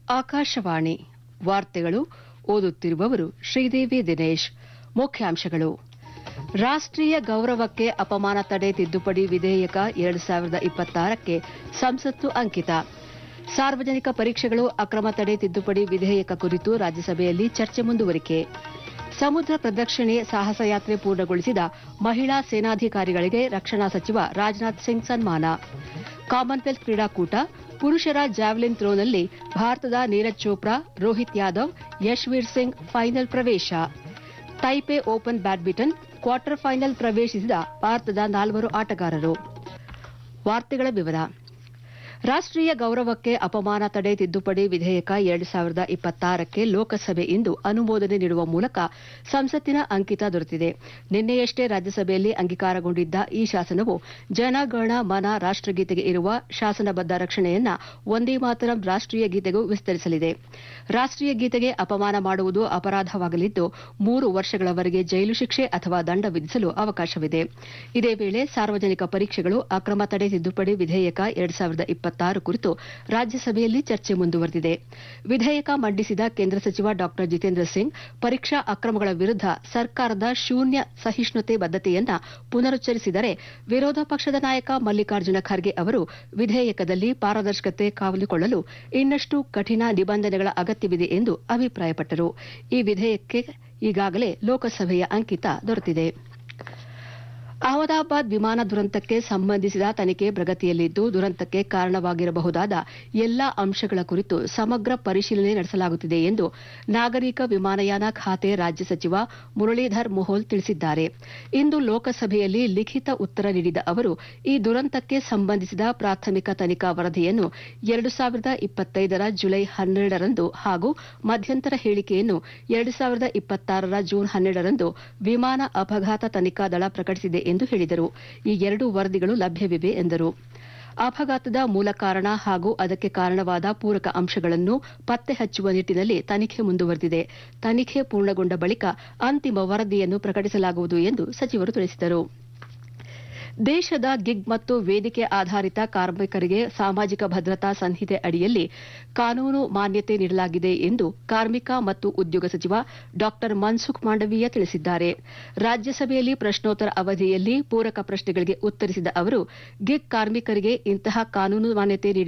ಆಕಾಶವಾಣಿ ವಾರ್ತೆಗಳು ಓದುತ್ತಿರುವವರು ಶ್ರೀದೇವಿ ದಿನೇಶ್ ಮುಖ್ಯಾಂಶಗಳು ರಾಷ್ಟೀಯ ಗೌರವಕ್ಕೆ ಅಪಮಾನ ತಡೆ ತಿದ್ದುಪಡಿ ವಿಧೇಯಕ ಎರಡು ಸಾವಿರದ ಇಪ್ಪತ್ತಾರಕ್ಕೆ ಸಂಸತ್ತು ಅಂಕಿತ ಸಾರ್ವಜನಿಕ ಪರೀಕ್ಷೆಗಳು ಅಕ್ರಮ ತಡೆ ತಿದ್ದುಪಡಿ ವಿಧೇಯಕ ಕುರಿತು ರಾಜ್ಯಸಭೆಯಲ್ಲಿ ಚರ್ಚೆ ಮುಂದುವರಿಕೆ ಸಮುದ್ರ ಪ್ರದಕ್ಷಿಣೆ ಸಾಹಸಯಾತ್ರೆ ಪೂರ್ಣಗೊಳಿಸಿದ ಮಹಿಳಾ ಸೇನಾಧಿಕಾರಿಗಳಿಗೆ ರಕ್ಷಣಾ ಸಚಿವ ರಾಜನಾಥ್ ಸಿಂಗ್ ಸನ್ಮಾನ ಕಾಮನ್ವೆಲ್ತ್ ಕ್ರೀಡಾಕೂಟ ಪುರುಷರ ಜಾವೆಲಿನ್ ಥ್ರೋನಲ್ಲಿ ಭಾರತದ ನೀರಜ್ ಚೋಪ್ರಾ ರೋಹಿತ್ ಯಾದವ್ ಯಶ್ವೀರ್ ಸಿಂಗ್ ಫೈನಲ್ ಪ್ರವೇಶ Taipei open badminton quarter final ಪ್ರವೇಶಿಸಿದ ಭಾರತದ ನಾಲ್ವರು ಆಟಗಾರರು ವಾರ್ತೆಗಳ ವಿವರ ರಾಷ್ಟೀಯ ಗೌರವಕ್ಕೆ ಅಪಮಾನ ತಡೆ ತಿದ್ದುಪಡಿ ವಿಧೇಯಕ ಎರಡು ಸಾವಿರದ ಇಪ್ಪತ್ತಾರಕ್ಕೆ ಲೋಕಸಭೆ ಇಂದು ಅನುಮೋದನೆ ನೀಡುವ ಮೂಲಕ ಸಂಸತ್ತಿನ ಅಂಕಿತ ದೊರೆತಿದೆ ನಿನ್ನೆಯಷ್ಟೇ ರಾಜ್ಯಸಭೆಯಲ್ಲಿ ಅಂಗೀಕಾರಗೊಂಡಿದ್ದ ಈ ಶಾಸನವು ಜನಗಣ ಮನ ರಾಷ್ಟಗೀತೆಗೆ ಇರುವ ಶಾಸನಬದ್ದ ರಕ್ಷಣೆಯನ್ನ ಒಂದೇ ಮಾತರಂ ರಾಷ್ಟೀಯ ಗೀತೆಗೂ ವಿಸ್ತರಿಸಲಿದೆ ರಾಷ್ಟೀಯ ಗೀತೆಗೆ ಅಪಮಾನ ಮಾಡುವುದು ಅಪರಾಧವಾಗಲಿದ್ದು ಮೂರು ವರ್ಷಗಳವರೆಗೆ ಜೈಲು ಶಿಕ್ಷೆ ಅಥವಾ ದಂಡ ವಿಧಿಸಲು ಅವಕಾಶವಿದೆ ಇದೇ ವೇಳೆ ಸಾರ್ವಜನಿಕ ಪರೀಕ್ಷೆಗಳು ಅಕ್ರಮ ತಡೆ ತಿದ್ದುಪಡಿ ವಿಧೇಯಕ ಎರಡು ಸಾವಿರದ ಇಪ್ಪತ್ತಾರು ಕುರಿತು ರಾಜ್ಯಸಭೆಯಲ್ಲಿ ಚರ್ಚೆ ಮುಂದುವರೆದಿದೆ ವಿಧೇಯಕ ಮಂಡಿಸಿದ ಕೇಂದ್ರ ಸಚಿವ ಡಾ ಜಿತೇಂದ್ರ ಸಿಂಗ್ ಪರೀಕ್ಷಾ ಅಕ್ರಮಗಳ ವಿರುದ್ದ ಸರ್ಕಾರದ ಶೂನ್ಯ ಸಹಿಷ್ಣುತೆ ಬದ್ದತೆಯನ್ನ ಪುನರುಚ್ಚರಿಸಿದರೆ ವಿರೋಧ ಪಕ್ಷದ ನಾಯಕ ಮಲ್ಲಿಕಾರ್ಜುನ ಖರ್ಗೆ ಅವರು ವಿಧೇಯಕದಲ್ಲಿ ಪಾರದರ್ಶಕತೆ ಕಾವಲುಕೊಳ್ಳಲು ಇನ್ನಷ್ಟು ಕಠಿಣ ನಿಬಂಧನೆಗಳ ಅಗತ್ಯವಿದೆ ಎಂದು ಅಭಿಪ್ರಾಯಪಟ್ಟರು ಈ ವಿಧೇಯಕಕ್ಕೆ ಈಗಾಗಲೇ ಲೋಕಸಭೆಯ ಅಂಕಿತ ದೊರೆತಿದೆ ಅಹಮದಾಬಾದ್ ವಿಮಾನ ದುರಂತಕ್ಕೆ ಸಂಬಂಧಿಸಿದ ತನಿಖೆ ಪ್ರಗತಿಯಲ್ಲಿದ್ದು ದುರಂತಕ್ಕೆ ಕಾರಣವಾಗಿರಬಹುದಾದ ಎಲ್ಲಾ ಅಂಶಗಳ ಕುರಿತು ಸಮಗ್ರ ಪರಿಶೀಲನೆ ನಡೆಸಲಾಗುತ್ತಿದೆ ಎಂದು ನಾಗರಿಕ ವಿಮಾನಯಾನ ಖಾತೆ ರಾಜ್ಯ ಸಚಿವ ಮುರಳೀಧರ್ ಮೊಹೋಲ್ ತಿಳಿಸಿದ್ದಾರೆ ಇಂದು ಲೋಕಸಭೆಯಲ್ಲಿ ಲಿಖಿತ ಉತ್ತರ ನೀಡಿದ ಅವರು ಈ ದುರಂತಕ್ಕೆ ಸಂಬಂಧಿಸಿದ ಪ್ರಾಥಮಿಕ ತನಿಖಾ ವರದಿಯನ್ನು ಎರಡು ಸಾವಿರದ ಇಪ್ಪತ್ತೈದರ ಜುಲೈ ಹನ್ನೆರಡರಂದು ಹಾಗೂ ಮಧ್ಯಂತರ ಹೇಳಿಕೆಯನ್ನು ಎರಡು ಸಾವಿರದ ಇಪ್ಪತ್ತಾರರ ಜೂನ್ ಹನ್ನೆರಡರಂದು ವಿಮಾನ ಅಪಘಾತ ತನಿಖಾ ದಳ ಪ್ರಕಟಿಸಿದೆ ಎಂದು ಹೇಳಿದರು ಈ ಎರಡೂ ವರದಿಗಳು ಲಭ್ಯವಿವೆ ಎಂದರು ಅಪಘಾತದ ಮೂಲ ಕಾರಣ ಹಾಗೂ ಅದಕ್ಕೆ ಕಾರಣವಾದ ಪೂರಕ ಅಂಶಗಳನ್ನು ಪತ್ತೆ ಹಚ್ಚುವ ನಿಟ್ಟಿನಲ್ಲಿ ತನಿಖೆ ಮುಂದುವರೆದಿದೆ ತನಿಖೆ ಪೂರ್ಣಗೊಂಡ ಬಳಿಕ ಅಂತಿಮ ವರದಿಯನ್ನು ಪ್ರಕಟಿಸಲಾಗುವುದು ಎಂದು ಸಚಿವರು ತಿಳಿಸಿದರು ದೇಶದ ಗಿಗ್ ಮತ್ತು ವೇದಿಕೆ ಆಧಾರಿತ ಕಾರ್ಮಿಕರಿಗೆ ಸಾಮಾಜಿಕ ಭದ್ರತಾ ಸಂಹಿತೆ ಅಡಿಯಲ್ಲಿ ಕಾನೂನು ಮಾನ್ಯತೆ ನೀಡಲಾಗಿದೆ ಎಂದು ಕಾರ್ಮಿಕ ಮತ್ತು ಉದ್ಯೋಗ ಸಚಿವ ಡಾ ಮನ್ಸುಖ್ ಮಾಂಡವೀಯ ತಿಳಿಸಿದ್ದಾರೆ ರಾಜ್ಯಸಭೆಯಲ್ಲಿ ಪ್ರಶ್ನೋತ್ತರ ಅವಧಿಯಲ್ಲಿ ಪೂರಕ ಪ್ರಶ್ನೆಗಳಿಗೆ ಉತ್ತರಿಸಿದ ಅವರು ಗಿಗ್ ಕಾರ್ಮಿಕರಿಗೆ ಇಂತಹ ಕಾನೂನು ಮಾನ್ಯತೆ